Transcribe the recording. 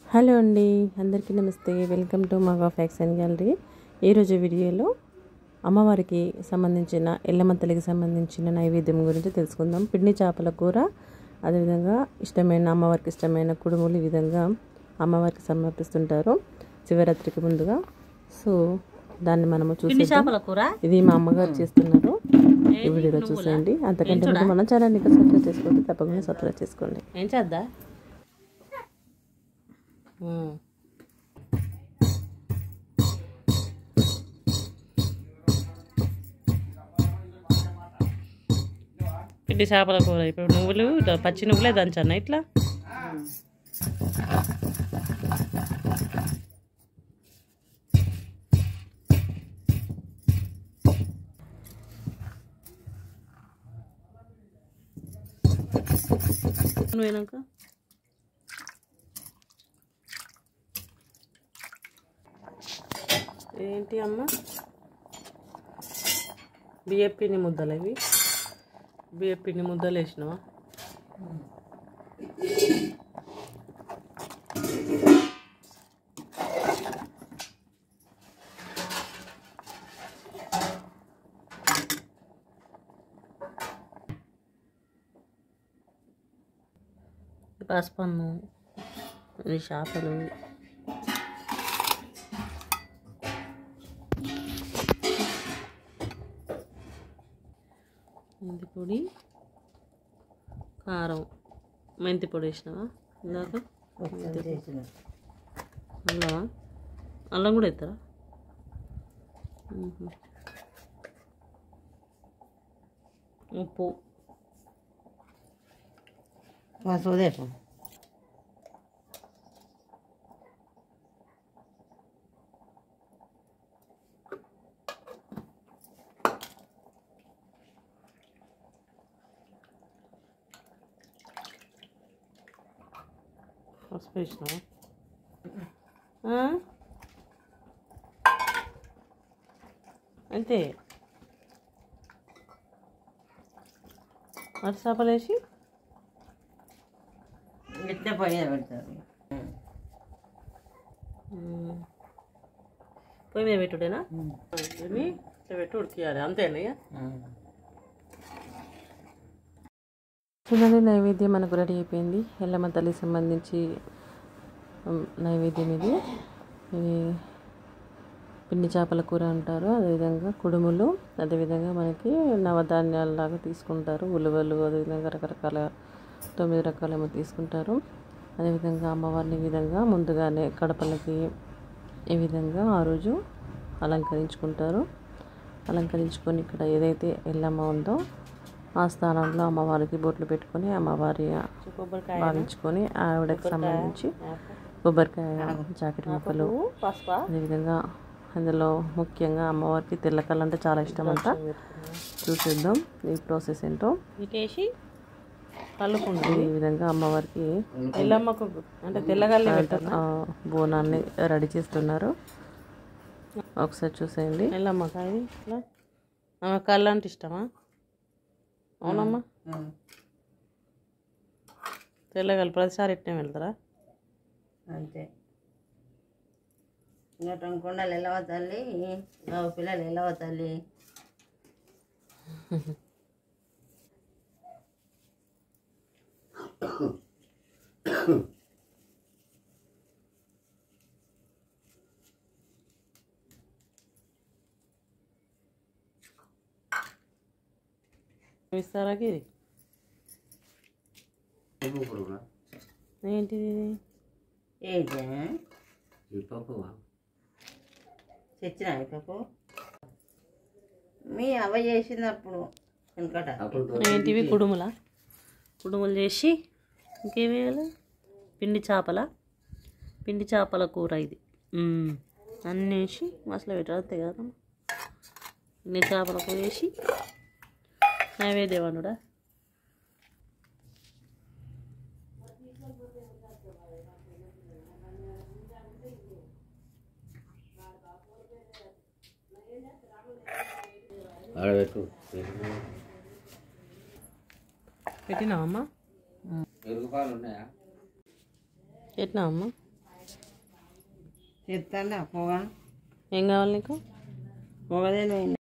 Hello అండి అందరికీ నమస్తే welcome to mega facts and gallery ఈరోజు వీడియోలో అమ్మవారికి సంబంధించిన ఎల్లమ్మ తల్లికి సంబంధించిన నైవేద్యం గురించి తెలుసుకుందాం పిండి చేపల కూర అదేవిధంగా ఇష్టమైన అమ్మవారికి ఇష్టమైన కుడుములు ఈ విధంగా అమ్మవారికి సమర్పిస్తుంటారు శివరాత్రికి ముందుగా సో దాన్ని మనము పిండి చూసి చేపల కూర ఇది మా అమ్మగారు చేస్తున్నారు ఈ వీడియోలో చూసేయండి అంతకంటే ముందు మన ఛానల్ని ఇంకా సబ్స్క్రైబ్ చేసుకోండి తప్పకుండా సబ్స్క్రైబ్ చేసుకోండి ఏం చేద్దా పిండి చేపల కూర ఇప్పుడు నువ్వులు ఇట్లా పచ్చి నువ్వులే దంచన్న ఇట్లా నువ్వేనాక ఏంటి అమ్మ బియ్యపిండి ముద్దలు అవి బియ్యపిండి ముద్దలు వేసినావా పసుపన్ను ఈ చేపలు మెంతి పొడి కారం మెంతి పొడి వేసినావా ఇందాక అల్లమా అల్లం కూడా ఎత్తారా మ్మ్. ఉప్పు పసుపు పసుపు వేసినావా ఆ? అంతే అటు చేపలు వేసి ఇట్లా పొయ్యి పెడతారు మ్మ్. పొయ్యి మీద పెట్టుడేనా దీన్ని ఇట్లా పెట్టి ఉడికియాలి అంతేనా ఇక చూడండి నైవేద్యం మనకు రెడీ అయిపోయింది ఎల్లమ్మ తల్లికి సంబంధించి ఉమ్, నైవేద్యం ఇది ఇది పిండి చేపల కూర అంటారు అదేవిధంగా కుడుములు అదేవిధంగా మనకి నవధాన్యాలలాగా తీసుకుంటారు ఉలువలు అదేవిధంగా రకరకాల తొమ్మిది రకాలేమో తీసుకుంటారు అదేవిధంగా అమ్మవారిని ఈ విధంగా ముందుగానే కడపలకి ఈ విధంగా ఆ రోజు అలంకరించుకుంటారు అలంకరించుకొని ఇక్కడ ఏదైతే ఎల్లమ్మ ఉందో ఆ స్థానంలో అమ్మవారికి బొట్లు పెట్టుకొని అమ్మవారి కొబ్బరికాయ భావించుకొని ఆవిడకి సంబంధించి కొబ్బరికాయ జాకెట్ ముక్కలు పసుపా అదేవిధంగా అందులో ముఖ్యంగా అమ్మవారికి తెల్ల కళ్ళు అంటే చాలా ఇష్టం అంట చూసేద్దాం ఈ ప్రాసెస్ ఏంటో ఇటేసి కలుపుకుండు ఈ విధంగా అమ్మవారికి ఎల్లమ్మకు అంటే తెల్లగల్లి పెట్టారు ఆ, బోనాన్ని రెడీ చేస్తున్నారు ఒకసారి చూసేయండి ఎల్లమ్మక ఇది ఇట్లా ఆమె కళ్ళు అంటే ఇష్టమా అవునమ్మా తెల్లగల్లి ప్రతిసారి ఇట్నే వెళ్తారా అంతే ఇంకా కొండలు వెళ్ళవ తల్లి మా పిల్లలు వెళ్ళవ తల్లి ఇస్తారా ఇది ఏంటిది ఇది? ఏంటి తెచ్చినా పప్పు మీ అవ్వ చేసినప్పుడు వెనకట ఏంటివి కుడుములా కుడుములు చేసి ఇంకేం వేయాలి పిండి చేపల పిండి చేపల కూర ఇది మ్మ్. అన్నీ వేసి మసాలా పెట్టారు అంతే కదా పిండి చేపల కూర వేసి నైవేద్యమనుడా ఆడబెట్టు పెట్టినావమ్మా పెరుగు పాలు ఉన్నాయా పెట్టినావమ్మా చెప్తాను పొగ ఏం కావాలి నీకు పొగదే